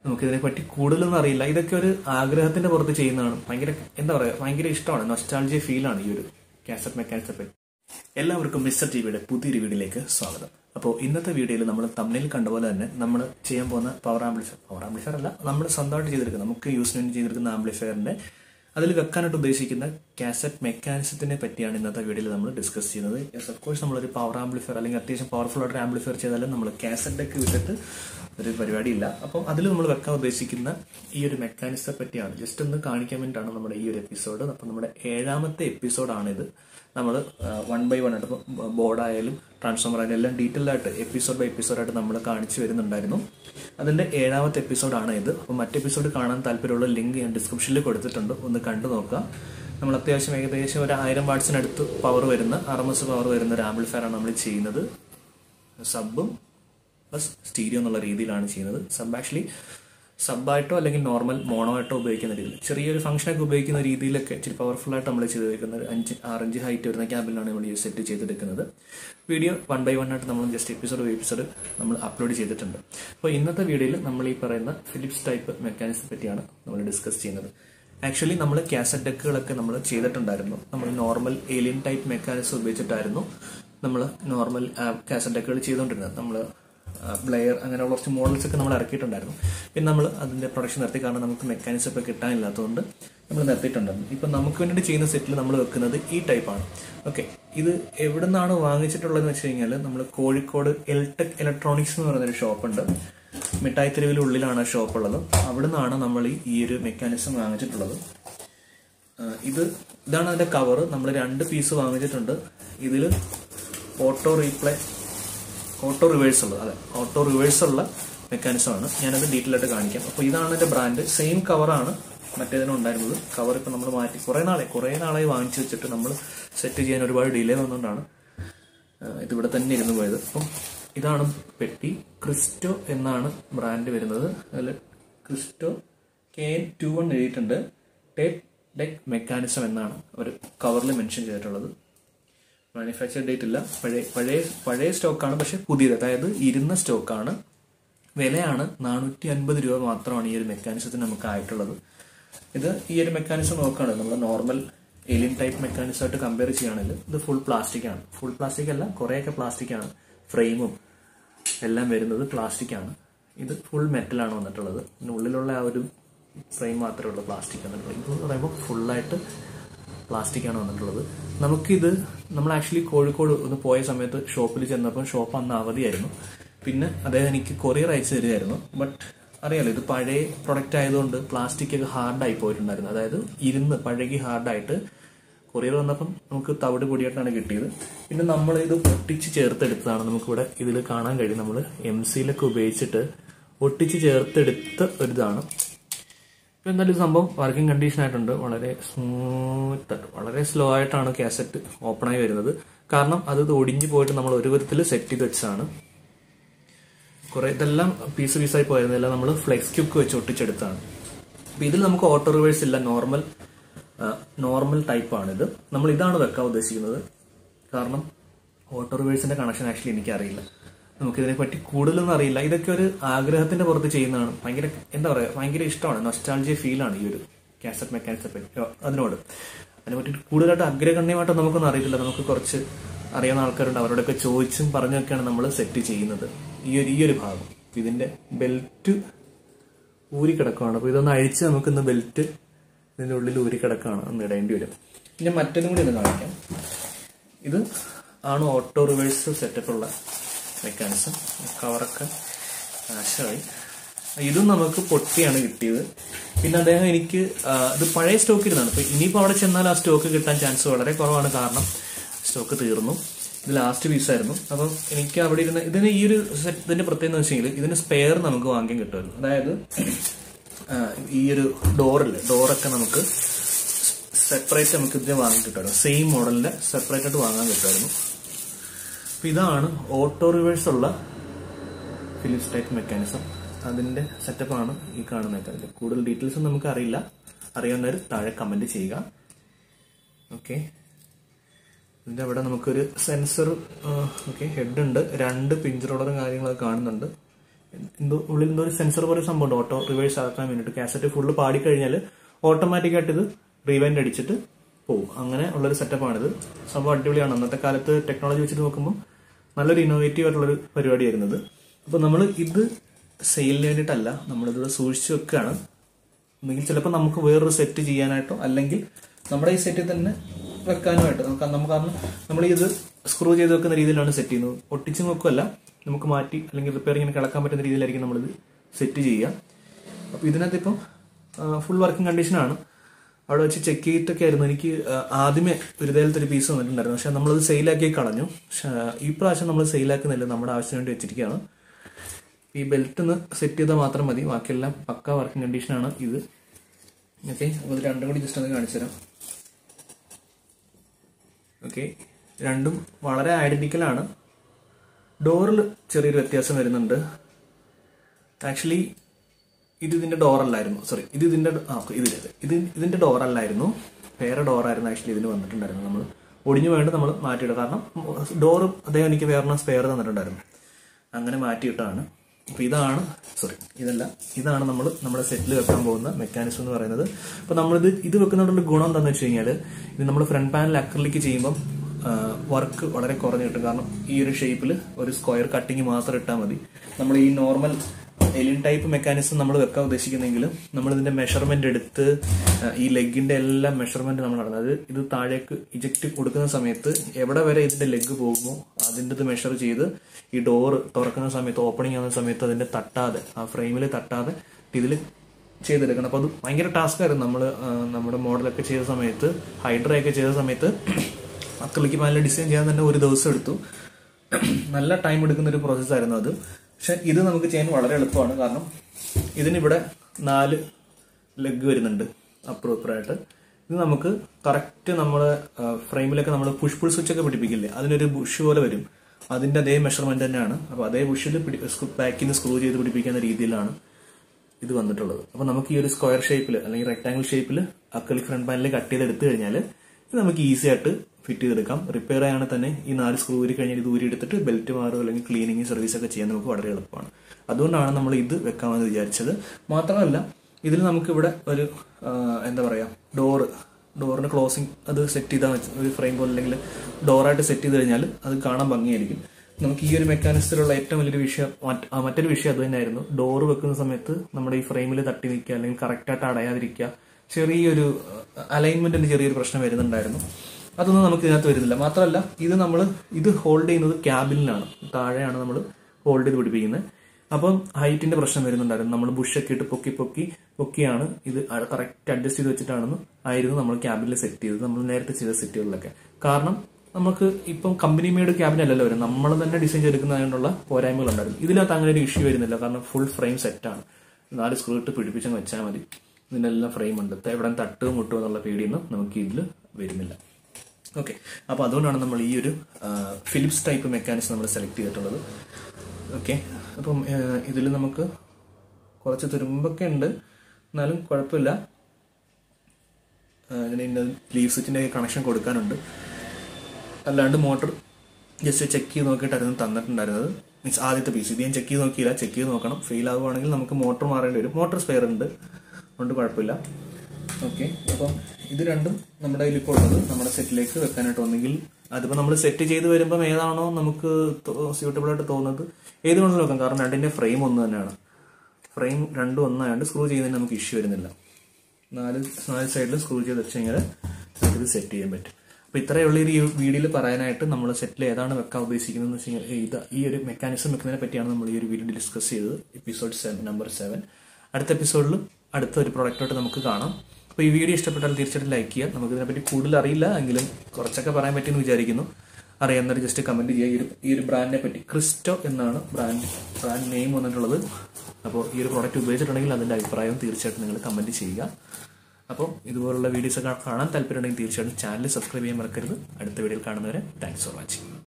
നമുക്കിതിനെ പറ്റി കൂടുതലൊന്നും അറിയില്ല ഇതൊക്കെ ഒരു ആഗ്രഹത്തിന്റെ പുറത്ത് ചെയ്യുന്നതാണ് ഭയങ്കര എന്താ പറയാ ഭയങ്കര ഇഷ്ടമാണ് നൊസ്റ്റാൾജിയ ഫീലാണ് ഈ ഒരു കാസറ്റ് മെക്കാനിക്സെ പറ്റി എല്ലാവർക്കും മിസ്റ്റർ ടിവിയുടെ പുതിയൊരു വീഡിയോയിലേക്ക് സ്വാഗതം അപ്പോൾ ഇന്നത്തെ വീഡിയോയിൽ നമ്മൾ തമ്മിൽ കണ്ട പോലെ തന്നെ നമ്മൾ ചെയ്യാൻ പോകുന്ന പവർ ആംപ്ലിഫയർ പവർ ആംപ്ലിഫയർ അല്ല നമ്മൾ സ്വന്തമായിട്ട് ചെയ്തെടുക്കുന്ന നമുക്ക് യൂസിന് വേണ്ടി ചെയ്തെടുക്കുന്ന ആംപ്ലിഫയറിന്റെ അതിൽ വെക്കാനായിട്ട് ഉദ്ദേശിക്കുന്ന കാസറ്റ് മെക്കാനിസത്തിനെ പറ്റിയാണ് ഇന്നത്തെ വീഡിയോയിൽ നമ്മൾ ഡിസ്കസ് ചെയ്യുന്നത് യെസ് ഓഫ് കോഴ്സ് നമ്മളൊരു പവർ ആംപ്ലിഫയർ അല്ലെങ്കിൽ അത്യാവശ്യം പവർഫുൾ ആയിട്ട് ആംപ്ലിഫയർ ചെയ്താലും നമ്മൾ കാസറ്റ് ഒക്കെ വിട്ടിട്ട് ഒരു പരിപാടിയില്ല അപ്പം അതിൽ നമ്മൾ വെക്കാൻ ഉദ്ദേശിക്കുന്ന ഈ ഒരു മെക്കാനിസത്തെ പറ്റിയാണ് ജസ്റ്റ് ഒന്ന് കാണിക്കാൻ വേണ്ടിയിട്ടാണ് നമ്മുടെ ഈ ഒരു എപ്പിസോഡ് അപ്പം നമ്മുടെ ഏഴാമത്തെ എപ്പിസോഡാണിത് നമ്മൾ വൺ ബൈ വൺ ആയിട്ട് ബോർഡായാലും ട്രാൻസ്ഫോമർ ആയാലും എല്ലാം ഡീറ്റെയിൽ ആയിട്ട് എപ്പിസോഡ് ബൈ എപ്പിസോഡായിട്ട് നമ്മൾ കാണിച്ചു വരുന്നുണ്ടായിരുന്നു അതിന്റെ ഏഴാമത്തെ എപ്പിസോഡാണ് ഇത് അപ്പോൾ മറ്റ് എപ്പിസോഡ് കാണാൻ താല്പര്യമുള്ള ലിങ്ക് ഞാൻ ഡിസ്ക്രിപ്ഷനിൽ കൊടുത്തിട്ടുണ്ട് ഒന്ന് കണ്ടു നോക്കുക നമ്മൾ അത്യാവശ്യം ഏകദേശം ഒരു ആയിരം വാട്സിനടുത്ത് പവർ വരുന്ന ആർ എം എസ് പവർ വരുന്ന ഒരു ആംപ്ലിഫയർ ആണ് നമ്മൾ ചെയ്യുന്നത് സബും പ്ലസ് സ്റ്റീരിയോ എന്നുള്ള രീതിയിലാണ് ചെയ്യുന്നത് സബ് ആക്ച്വലി സബായിട്ടോ അല്ലെങ്കിൽ നോർമൽ മോണോ ആയിട്ടോ ഉപയോഗിക്കുന്ന രീതിയിൽ ചെറിയൊരു ഫംഗ്ഷനൊക്കെ ഉപയോഗിക്കുന്ന രീതിയിലൊക്കെ ഇച്ചിരി പവർഫുൾ ആയിട്ട് നമ്മൾ ചെയ്തെടുക്കുന്നത് ഒരു അഞ്ച് ആറഞ്ച് ഹൈറ്റ് വരുന്ന ക്യാബിലാണ് നമ്മൾ ഈ സെറ്റ് ചെയ്തെടുക്കുന്നത് വീഡിയോ വൺ ബൈ വൺ ആയിട്ട് നമ്മൾ ജസ്റ്റ് എപ്പിസോഡ് എപ്പിസോഡ് നമ്മൾ അപ്ലോഡ് ചെയ്തിട്ടുണ്ട് അപ്പോൾ ഇന്നത്തെ വീഡിയോയിൽ നമ്മൾ ഈ പറയുന്ന ഫിലിപ്സ് ടൈപ്പ് മെക്കാനിസം പറ്റിയാണ് നമ്മൾ ഡിസ്കസ് ചെയ്യുന്നത് ആക്ച്വലി നമ്മൾ കാസറ്റ് ഡെക്കുകളൊക്കെ നമ്മൾ ചെയ്തിട്ടുണ്ടായിരുന്നു നമ്മൾ നോർമൽ ഏലിയൻ ടൈപ്പ് മെക്കാനിസം ഉപയോഗിച്ചിട്ടായിരുന്നു നമ്മൾ നോർമൽ കാസറ്റ് ഡെക്കുകൾ ചെയ്തുകൊണ്ടിരുന്നത് നമ്മൾ ബ്ലെയർ അങ്ങനെയുള്ള കുറച്ച് മോഡൽസ് ഒക്കെ നമ്മൾ ഇറക്കിയിട്ടുണ്ടായിരുന്നു പിന്നെ നമ്മൾ അതിന്റെ പ്രൊഡക്ഷൻ നിർത്തി കാരണം നമുക്ക് മെക്കാനിസം ഇപ്പോൾ കിട്ടാനില്ലാത്തതുകൊണ്ട് നമ്മൾ നിർത്തിയിട്ടുണ്ടായിരുന്നു ഇപ്പം നമുക്ക് വേണ്ടി ചെയ്യുന്ന സെറ്റിൽ നമ്മൾ വെക്കുന്നത് ഈ ടൈപ്പാണ് ഓക്കെ ഇത് എവിടെ നിന്നാണ് വാങ്ങിച്ചിട്ടുള്ളതെന്ന് വെച്ച് കഴിഞ്ഞാൽ നമ്മൾ കോഴിക്കോട് എൽടെക് ഇലക്ട്രോണിക്സ് എന്ന് പറയുന്നൊരു ഷോപ്പുണ്ട് മിഠായി തെരുവിൽ ഉള്ളിലാണ് ആ ഷോപ്പ് ഉള്ളത് അവിടെ നിന്നാണ് നമ്മൾ ഈ ഒരു മെക്കാനിസം വാങ്ങിച്ചിട്ടുള്ളത് ഇത് ഇതാണ് അതിന്റെ കവർ നമ്മൾ രണ്ട് പീസ് വാങ്ങിച്ചിട്ടുണ്ട് ഇതിൽ ഓട്ടോ റീപ്ലേ ഓട്ടോ റിവേഴ്സ് ഉള്ളത് അതെ ഓട്ടോ റിവേഴ്സ് ഉള്ള മെക്കാനിസം ആണ് ഞാനത് ഡീറ്റെയിൽ ആയിട്ട് കാണിക്കാം അപ്പോൾ ഇതാണ് എന്റെ ബ്രാൻഡ് സെയിം കവറാണ് മറ്റേതിനും ഉണ്ടായിരുന്നത് കവർ ഇപ്പം നമ്മൾ മാറ്റി കുറേ നാളെ കുറേ നാളായി വാങ്ങിച്ചു വെച്ചിട്ട് നമ്മൾ സെറ്റ് ചെയ്യാൻ ഒരുപാട് ഡിലേ വന്നുകൊണ്ടാണ് ഇതിവിടെ തന്നെ ഇരുന്ന് പോയത് അപ്പം ഇതാണ് പെട്ടി ക്രിസ്റ്റോ എന്നാണ് ബ്രാൻഡ് വരുന്നത് അതിൽ ക്രിസ്റ്റോ കെ ടു വൺ എഴുതിയിട്ടുണ്ട് ടേപ്പ് ഡെക്ക് മെക്കാനിസം എന്നാണ് ഒരു കവറിൽ മെൻഷൻ ചെയ്തിട്ടുള്ളത് മാനുഫാക്ചർ ഡേറ്റ് ഇല്ല പഴയ പഴയ പഴയ സ്റ്റോക്കാണ് പക്ഷെ പുതിയത് അതായത് ഇരുന്ന സ്റ്റോക്കാണ് വിലയാണ് നാനൂറ്റി അൻപത് രൂപ മാത്രമാണ് ഈ ഒരു മെക്കാനിസത്തിന് നമുക്ക് ആയിട്ടുള്ളത് ഇത് ഈ ഒരു മെക്കാനിസം നോക്കുകയാണ് നമ്മൾ നോർമൽ ഏലിയൻ ടൈപ്പ് മെക്കാനിസം ആയിട്ട് കമ്പയർ ചെയ്യുകയാണെങ്കിൽ ഇത് ഫുൾ പ്ലാസ്റ്റിക് ആണ് ഫുൾ പ്ലാസ്റ്റിക് അല്ല കുറേയൊക്കെ പ്ലാസ്റ്റിക് ആണ് ഫ്രെയിമും എല്ലാം വരുന്നത് പ്ലാസ്റ്റിക് ആണ് ഇത് ഫുൾ മെറ്റലാണ് വന്നിട്ടുള്ളത് പിന്നെ ഉള്ളിലുള്ള ആ ഒരു ഫ്രെയിം മാത്രമേ ഉള്ളൂ പ്ലാസ്റ്റിക് വന്നിട്ടുള്ളത് ഇത് പറയുമ്പോൾ ഫുള്ളായിട്ട് പ്ലാസ്റ്റിക് ആണ് വന്നിട്ടുള്ളത് നമുക്കിത് നമ്മൾ ആക്ച്വലി കോഴിക്കോട് ഒന്ന് പോയ സമയത്ത് ഷോപ്പിൽ ചെന്നപ്പോൾ ഷോപ്പ് അന്ന് അവധിയായിരുന്നു പിന്നെ അദ്ദേഹം എനിക്ക് കൊറിയർ അയച്ചു തരികയായിരുന്നു ബട്ട് അറിയാലോ ഇത് പഴയ പ്രൊഡക്റ്റ് ആയതുകൊണ്ട് പ്ലാസ്റ്റിക് ഒക്കെ ഹാർഡായി പോയിട്ടുണ്ടായിരുന്നു അതായത് ഇരുന്ന് പഴകി ഹാർഡായിട്ട് കൊറിയർ വന്നപ്പം നമുക്ക് തവിട് പൊടിയായിട്ടാണ് കിട്ടിയത് പിന്നെ നമ്മൾ ഇത് ഒട്ടിച്ച് ചേർത്തെടുത്തതാണ് നമുക്കിവിടെ ഇതിൽ കാണാൻ കഴിയും നമ്മൾ എം സിയിലൊക്കെ ഉപയോഗിച്ചിട്ട് ഒട്ടിച്ച് ചേർത്തെടുത്ത ഒരിതാണ് ഇപ്പൊ എന്തായാലും സംഭവം വർക്കിംഗ് കണ്ടീഷൻ ആയിട്ടുണ്ട് വളരെ സ്മൂത്ത് ആയിട്ട് വളരെ സ്ലോ ആയിട്ടാണ് കാസറ്റ് ഓപ്പൺ ആയി വരുന്നത് കാരണം അത് ഒടിഞ്ഞു പോയിട്ട് നമ്മൾ ഒരു വിധത്തിൽ സെറ്റ് ചെയ്ത് വെച്ചതാണ് കുറെ ഇതെല്ലാം പീസ് പീസായി പോയതെല്ലാം നമ്മൾ ഫ്ലെക്സ് ക്യൂക്ക് വെച്ച് ഒട്ടിച്ചെടുത്താണ് അപ്പൊ ഇതിൽ നമുക്ക് ഓട്ടോ റിവേഴ്സ് ഇല്ല നോർമൽ നോർമൽ ടൈപ്പ് ആണിത് നമ്മൾ ഇതാണ് വെക്കാൻ ഉദ്ദേശിക്കുന്നത് കാരണം ഓട്ടോ റിവേഴ്സിന്റെ കണക്ഷൻ ആക്ച്വലി എനിക്കറിയില്ല നമുക്കിതിനെ പറ്റി കൂടുതലൊന്നും അറിയില്ല ഇതൊക്കെ ഒരു ആഗ്രഹത്തിന്റെ പുറത്ത് ചെയ്യുന്നതാണ് ഭയങ്കര എന്താ പറയാ ഭയങ്കര ഇഷ്ടമാണ് നൊസ്റ്റാൾജിയ ഫീലാണ് ഈ ഒരു കാസറ്റ് മെക്കാനിക്സെ പറ്റി അതിനോട് അതിനെ പറ്റി കൂടുതലായിട്ട് അഗ്രഗണ്യമായിട്ട് നമുക്കൊന്നും അറിയത്തില്ല നമുക്ക് കുറച്ച് അറിയാവുന്ന ആൾക്കാരുണ്ട് അവരോടൊക്കെ ചോദിച്ചും പറഞ്ഞൊക്കെയാണ് നമ്മൾ സെറ്റ് ചെയ്യുന്നത് ഈ ഒരു ഈ ഒരു ഭാഗം ഇതിന്റെ ബെൽറ്റ് ഊരി കിടക്കുകയാണ് അപ്പൊ ഇതൊന്ന് അഴിച്ച് നമുക്കിന്ന് ബെൽറ്റ് ഇതിന്റെ ഉള്ളിൽ ഊരി കിടക്കുകയാണ് ഒന്ന് ഇടേണ്ടി വരും പിന്നെ മറ്റൊന്നും കൂടി ഒന്ന് കാണിക്കാം ഇത് ആണ് ഓട്ടോ റിവേഴ്സ് സെറ്റപ്പ് ഉള്ള മെക്കാനിസം കവറൊക്കെ നാശമായി ഇതും നമുക്ക് പൊട്ടിയാണ് കിട്ടിയത് പിന്നെ അദ്ദേഹം എനിക്ക് ഇത് പഴയ സ്റ്റോക്ക് ഇരുന്നാണ് ഇപ്പൊ ഇനിയിപ്പോ അവിടെ ചെന്നാൽ ആ സ്റ്റോക്ക് കിട്ടാൻ ചാൻസ് വളരെ കുറവാണ് കാരണം സ്റ്റോക്ക് തീർന്നു ഇത് ലാസ്റ്റ് പീസായിരുന്നു അപ്പം എനിക്ക് അവിടെ ഇരുന്ന ഇതിന് ഈ ഒരു സെറ്റ് ഇതിന്റെ പ്രത്യേകത എന്ന് വെച്ചെങ്കിൽ ഇതിന് സ്പെയർ നമുക്ക് വാങ്ങിക്കാൻ കിട്ടുമായിരുന്നു അതായത് ഈ ഒരു ഡോറില്ലേ ഡോറൊക്കെ നമുക്ക് സെപ്പറേറ്റ് നമുക്ക് ഇതിന് വാങ്ങാൻ കിട്ടുമായിരുന്നു സെയിം മോഡലിന്റെ സെപ്പറേറ്റ് ആയിട്ട് വാങ്ങാൻ കിട്ടുമായിരുന്നു അപ്പൊ ഇതാണ് ഓട്ടോ റിവേഴ്സ് ഉള്ള ഫിലിപ്സ് ടൈപ്പ് മെക്കാനിസം അതിന്റെ സെറ്റപ്പാണ് ഈ കാണുന്നത് അതിന്റെ കൂടുതൽ ഡീറ്റെയിൽസ് നമുക്ക് അറിയില്ല അറിയാവുന്നവർ താഴെ കമന്റ് ചെയ്യുക ഓക്കെ ഇതിന്റെ അവിടെ നമുക്കൊരു സെൻസർ ഓക്കെ ഹെഡ് ഉണ്ട് രണ്ട് പിഞ്ച് റോളറും കാര്യങ്ങളൊക്കെ കാണുന്നുണ്ട് എന്തോ ഉള്ളിൽ എന്തോ ഒരു സെൻസർ പോലെ ഒരു സംഭവം ഉണ്ട് ഓട്ടോ റിവേഴ്സ് ആക്കാൻ വേണ്ടിയിട്ട് കാസറ്റ് ഫുള്ള് പാടിക്കഴിഞ്ഞാൽ ഓട്ടോമാറ്റിക് ആയിട്ട് ഇത് റീവൈൻഡ് അടിച്ചിട്ട് പോകും അങ്ങനെ ഉള്ളൊരു സെറ്റപ്പാണിത് സംഭവം അടിപൊളിയാണ് അന്നത്തെ കാലത്ത് ടെക്നോളജി വെച്ചിട്ട് നോക്കുമ്പോൾ നല്ലൊരു ഇന്നോവേറ്റീവ് ആയിട്ടുള്ളൊരു പരിപാടിയായിരുന്നു ഇത് അപ്പൊ നമ്മൾ ഇത് സെയിലിന് വേണ്ടിയിട്ടല്ല നമ്മളിത് സൂക്ഷിച്ചു വെക്കുകയാണ് ഒന്നുകിൽ ചിലപ്പോൾ നമുക്ക് വേറൊരു സെറ്റ് ചെയ്യാനായിട്ടോ അല്ലെങ്കിൽ നമ്മുടെ ഈ സെറ്റിൽ തന്നെ വെക്കാനുമായിട്ട് നമുക്ക് നമുക്ക് കാരണം നമ്മൾ ഇത് സ്ക്രൂ ചെയ്ത് വെക്കുന്ന രീതിയിലാണ് സെറ്റ് ചെയ്യുന്നത് ഒട്ടിച്ച് നോക്കുമല്ല നമുക്ക് മാറ്റി അല്ലെങ്കിൽ റിപ്പയറിങ്ങിന് കിളക്കാൻ പറ്റുന്ന രീതിയിലായിരിക്കും നമ്മളിത് സെറ്റ് ചെയ്യുക അപ്പോൾ ഇതിനകത്ത് ഇപ്പം ഫുൾ വർക്കിംഗ് കണ്ടീഷനാണ് അവിടെ വെച്ച് ചെക്ക് ചെയ്തിട്ടൊക്കെ ആയിരുന്നു എനിക്ക് ആ, ആദ്യമേ ഒരു ഇതേലത്തെ ഒരു പീസ് വന്നിട്ടുണ്ടായിരുന്നു പക്ഷെ നമ്മളത് സെയിലാക്കി കളഞ്ഞു പക്ഷെ ഈ പ്രാവശ്യം നമ്മൾ സെയിലാക്കുന്നില്ല നമ്മുടെ ആവശ്യത്തിന് വേണ്ടി വെച്ചിരിക്കുകയാണ് ഈ ബെൽറ്റ് ഒന്ന് സെറ്റ് ചെയ്താൽ മാത്രം മതി ബാക്കിയെല്ലാം പക്ക വർക്കിംഗ് കണ്ടീഷനാണ് ഇത് ഓക്കെ അപ്പോൾ ഇത് രണ്ടും കൂടി ജസ്റ്റ് ഒന്ന് കാണിച്ചു തരാം ഓക്കെ രണ്ടും വളരെ ഐഡന്റിക്കൽ ആണ് ഡോറിൽ ചെറിയൊരു വ്യത്യാസം വരുന്നുണ്ട് ആക്ച്വലി ഇത് ഇതിന്റെ ഡോർ അല്ലായിരുന്നു സോറി ഇത് ഇതിന്റെ ആ okay, ഇത് ഇത് ഇത് ഇതിന്റെ ഡോർ അല്ലായിരുന്നു വേറെ ഡോറായിരുന്നു ആക്ച്വലി ഇതിന് വന്നിട്ടുണ്ടായിരുന്നു നമ്മൾ ഒടിഞ്ഞു വേണ്ട നമ്മൾ മാറ്റിയിടുക കാരണം ഡോർ അദ്ദേഹം എനിക്ക് വേറെ സ്പെയർ തന്നിട്ടുണ്ടായിരുന്നു അങ്ങനെ മാറ്റിയിട്ടാണ് അപ്പൊ ഇതാണ് സോറി ഇതല്ല ഇതാണ് നമ്മൾ നമ്മുടെ സെറ്റിൽ വെക്കാൻ പോകുന്ന മെക്കാനിസം എന്ന് പറയുന്നത് അപ്പൊ നമ്മളിത് ഇത് വെക്കുന്നതുകൊണ്ട് ഗുണം എന്താണെന്ന് വെച്ച് കഴിഞ്ഞാൽ ഇത് നമ്മൾ ഫ്രണ്ട് പാനൽ അക്രലിക്ക് ചെയ്യുമ്പം വർക്ക് വളരെ കുറഞ്ഞു കിട്ടും കാരണം ഈ ഒരു ഷേപ്പിൽ ഒരു സ്ക്വയർ കട്ടിങ് മാത്രം ഇട്ടാൽ മതി നമ്മൾ ഈ നോർമൽ എലിൻ ടൈപ്പ് മെക്കാനിസം നമ്മൾ വെക്കാൻ ഉദ്ദേശിക്കുന്നെങ്കിൽ നമ്മൾ ഇതിന്റെ മെഷർമെന്റ് എടുത്ത് ആ, ഈ ലെഗിന്റെ എല്ലാം മെഷർമെന്റ് നമ്മൾ നടന്നത് അത് ഇത് താഴേക്ക് ഇജക്റ്റ് കൊടുക്കുന്ന സമയത്ത് എവിടെ വരെ ഇതിന്റെ ലെഗ് പോകുമോ അതിൻ്റെ ഇത് മെഷർ ചെയ്ത് ഈ ഡോർ തുറക്കുന്ന സമയത്ത് ഓപ്പണിംഗ് ആവുന്ന സമയത്ത് അതിന്റെ തട്ടാതെ ആ ഫ്രെയിമിൽ തട്ടാതെ ഇതിൽ ചെയ്തെടുക്കണം അപ്പൊ അത് ഭയങ്കര ടാസ്ക് ആയിരുന്നു നമ്മൾ നമ്മുടെ മോഡലൊക്കെ ചെയ്ത സമയത്ത് ഹൈഡ്രയൊക്കെ ചെയ്ത സമയത്ത് അക്രലിക്ക് പാനൽ ഡിസൈൻ ചെയ്യാൻ തന്നെ ഒരു ദിവസം എടുത്തു നല്ല ടൈം എടുക്കുന്ന ഒരു പ്രോസസ് ആയിരുന്നു അത് പക്ഷെ ഇത് നമുക്ക് ചെയ്യാൻ വളരെ എളുപ്പമാണ് കാരണം ഇതിനിവിടെ നാല് ലെഗ് വരുന്നുണ്ട് അപ്പുറം ഇപ്പുറമായിട്ട് ഇത് നമുക്ക് കറക്റ്റ് നമ്മളെ ഫ്രെയിമിലൊക്കെ നമ്മൾ പുഷ് പുൾ സ്വിച്ച് ഒക്കെ പിടിപ്പിക്കില്ലേ അതിനൊരു ബുഷ് പോലെ വരും അതിന്റെ അതേ മെഷർമെന്റ് തന്നെയാണ് അപ്പൊ അതേ ബുഷിൽ ബാക്കിൽ നിന്ന് സ്ക്രൂ ചെയ്ത് പിടിപ്പിക്കുന്ന രീതിയിലാണ് ഇത് വന്നിട്ടുള്ളത് അപ്പൊ നമുക്ക് ഈ ഒരു സ്ക്വയർ ഷേപ്പിൽ അല്ലെങ്കിൽ റെക്ടാംഗിൾ ഷേപ്പിൽ അക്രലിക് ഫ്രണ്ട് പാനൽ കട്ട് ചെയ്ത് എടുത്തു കഴിഞ്ഞാൽ ഇത് നമുക്ക് ഈസി ആയിട്ട് ഫിറ്റ് ചെയ്തെടുക്കാം റിപ്പയർ ആയാൽ തന്നെ ഈ നാല് സ്ക്രൂ ഊരി കഴിഞ്ഞാൽ ഇത് ഊരി എടുത്തിട്ട് ബെൽറ്റ് മാറുക അല്ലെങ്കിൽ ക്ലീനിങ് സർവീസ് ഒക്കെ ചെയ്യാൻ നമുക്ക് വളരെ എളുപ്പമാണ് അതുകൊണ്ടാണ് നമ്മൾ ഇത് വെക്കാമെന്ന് വിചാരിച്ചത് മാത്രമല്ല ഇതിൽ നമുക്ക് ഇവിടെ ഒരു ആ, എന്താ പറയാ ഡോറ് ഡോറിന് ക്ലോസിംഗ് അത് സെറ്റ് ചെയ്താൽ വെച്ച് ഒരു ഫ്രെയിം പോലെ അല്ലെങ്കിൽ ഡോറായിട്ട് സെറ്റ് ചെയ്ത് കഴിഞ്ഞാൽ അത് കാണാൻ ഭംഗിയായിരിക്കും നമുക്ക് ഈ ഒരു മെക്കാനിസത്തിലുള്ള ഏറ്റവും വലിയൊരു വിഷയം മറ്റ്- ആ, മറ്റൊരു വിഷയം അത് തന്നെയായിരുന്നു ഡോറ് വെക്കുന്ന സമയത്ത് നമ്മുടെ ഈ ഫ്രെയിമിൽ തട്ടി നിൽക്കുക അല്ലെങ്കിൽ കറക്റ്റായിട്ട് അടയാതിരിക്കുക ചെറിയൊരു അലൈൻമെന്റിന് ചെറിയൊരു പ്രശ്നം വരുന്നുണ്ടായിരുന്നു അതൊന്നും നമുക്ക് ഇതിനകത്ത് വരുന്നില്ല മാത്രമല്ല ഇത് നമ്മൾ ഇത് ഹോൾഡ് ചെയ്യുന്നത് ക്യാബിനിലാണ് താഴെയാണ് നമ്മൾ ഹോൾഡ് ചെയ്ത് പിടിപ്പിക്കുന്നത് അപ്പം ഹൈറ്റിന്റെ പ്രശ്നം വരുന്നുണ്ടായിരുന്നു നമ്മൾ ബുഷൊക്കെ ഇട്ട് പൊക്കി പൊക്കി പൊക്കിയാണ് ഇത് കറക്റ്റ് അഡ്ജസ്റ്റ് ചെയ്ത് വെച്ചിട്ടാണെന്ന് ആയിരുന്നു നമ്മൾ ക്യാബിനിൽ സെറ്റ് ചെയ്തത് നമ്മൾ നേരത്തെ ചെയ്ത സെറ്റുകളിലൊക്കെ കാരണം നമുക്ക് ഇപ്പം കമ്പനി മെയ്ഡ് ക്യാബിനല്ലല്ലോ വരും നമ്മൾ തന്നെ ഡിസൈൻ ചെയ്തെടുക്കുന്നതിനുള്ള പോരായ്മകൾ ഉണ്ടായിരുന്നു ഇതിനകത്ത് അങ്ങനെ ഒരു ഇഷ്യൂ വരുന്നില്ല കാരണം ഫുൾ ഫ്രെയിം സെറ്റാണ് നാല് സ്ക്രൂ ഇട്ട് പിടിപ്പിച്ചങ്ങ് വെച്ചാൽ മതി ഇതിനെല്ലാം ഫ്രെയിം ഉണ്ട് എവിടെ തട്ട് മുട്ടും എന്നുള്ള പേടിയൊന്നും നമുക്ക് ഇതിൽ വരുന്നില്ല ഓക്കെ അപ്പോൾ അതുകൊണ്ടാണ് നമ്മൾ ഈ ഒരു ഫിലിപ്സ് ടൈപ്പ് മെക്കാനിസം നമ്മൾ സെലക്ട് ചെയ്തിട്ടുള്ളത് ഓക്കെ അപ്പം ഇതിൽ നമുക്ക് കുറച്ച് തുരുമ്പൊക്കെ ഉണ്ട് എന്നാലും കുഴപ്പമില്ല ആ, ഇതിന് ലീവ് സ്വിച്ചിന്റെ കണക്ഷൻ കൊടുക്കാനുണ്ട് അല്ലാണ്ട് മോട്ടർ ജസ്റ്റ് ചെക്ക് ചെയ്ത് നോക്കിയിട്ടായിരുന്നു തന്നിട്ടുണ്ടായിരുന്നത് മീൻസ് ആദ്യത്തെ പീസ് ഇത് ഞാൻ ചെക്ക് ചെയ്ത് നോക്കിയില്ല ചെക്ക് ചെയ്ത് നോക്കണം ഫെയിൽ ആവുകയാണെങ്കിൽ നമുക്ക് മോട്ടർ മാറേണ്ടി വരും മോട്ടർ സ്പെയർ ഉണ്ട് അതുകൊണ്ട് കുഴപ്പമില്ല ഓക്കെ അപ്പം ഇത് രണ്ടും നമ്മുടെ കയ്യിൽ ഇപ്പോൾ ഉള്ളത് നമ്മുടെ സെറ്റിലേക്ക് വെക്കാനായിട്ട് ഒന്നെങ്കിൽ അതിപ്പോൾ നമ്മൾ സെറ്റ് ചെയ്ത് വരുമ്പം ഏതാണോ നമുക്ക് സ്യൂട്ടബിൾ ആയിട്ട് തോന്നുന്നത് ഏത് വേണമെങ്കിലും വെക്കാം കാരണം രണ്ടിന്റെ ഫ്രെയിം ഒന്ന് തന്നെയാണ് ഫ്രെയിം രണ്ടും ഒന്നായതുകൊണ്ട് സ്ക്രൂ ചെയ്യുന്നതിന് നമുക്ക് ഇഷ്യൂ വരുന്നില്ല നാല് നാല് സൈഡിൽ സ്ക്രൂ ചെയ്ത് വെച്ച് കഴിഞ്ഞാൽ ഇത് സെറ്റ് ചെയ്യാൻ പറ്റും അപ്പൊ ഇത്രയേ ഉള്ള ഈ വീഡിയോയിൽ പറയാനായിട്ട് നമ്മൾ സെറ്റിൽ ഏതാണ് വെക്കാൻ ഉദ്ദേശിക്കുന്നത് വെച്ച് കഴിഞ്ഞാൽ ഇത് ഈ ഒരു മെക്കാനിസം വെക്കുന്നതിനെ പറ്റിയാണ് നമ്മൾ ഈ ഒരു വീഡിയോ ഡിസ്കസ് ചെയ്തത് എപ്പിസോഡ് സെവൻ നമ്പർ സെവൻ അടുത്ത എപ്പിസോഡിൽ അടുത്ത ഒരു പ്രൊഡക്റ്റായിട്ട് നമുക്ക് കാണാം അപ്പോൾ ഈ വീഡിയോ ഇഷ്ടപ്പെട്ടാൽ തീർച്ചയായിട്ടും ലൈക്ക് ചെയ്യുക നമുക്ക് ഇതിനെപ്പറ്റി കൂടുതൽ അറിയില്ല എങ്കിലും കുറച്ചൊക്കെ പറയാൻ പറ്റുമെന്ന് വിചാരിക്കുന്നു അറിയാവുന്നവർ ജസ്റ്റ് കമന്റ് ചെയ്യുക ഈ ഒരു ഈ ഒരു ബ്രാൻഡിനെ പറ്റി ക്രിസ്റ്റോ എന്നാണ് ബ്രാൻഡ് ബ്രാൻഡ് നെയിം വന്നിട്ടുള്ളത് അപ്പോൾ ഈ ഒരു പ്രോഡക്റ്റ് ഉപയോഗിച്ചിട്ടുണ്ടെങ്കിൽ അതിന്റെ അഭിപ്രായം തീർച്ചയായിട്ടും നിങ്ങൾ കമന്റ് ചെയ്യുക അപ്പോൾ ഇതുപോലുള്ള വീഡിയോസ് ഒക്കെ കാണാൻ താല്പര്യമുണ്ടെങ്കിൽ തീർച്ചയായിട്ടും ചാനൽ സബ്സ്ക്രൈബ് ചെയ്യാൻ മറക്കരുത് അടുത്ത വീഡിയോയിൽ കാണുന്നവരെ താങ്ക്സ് ഫോർ വാച്ചിങ്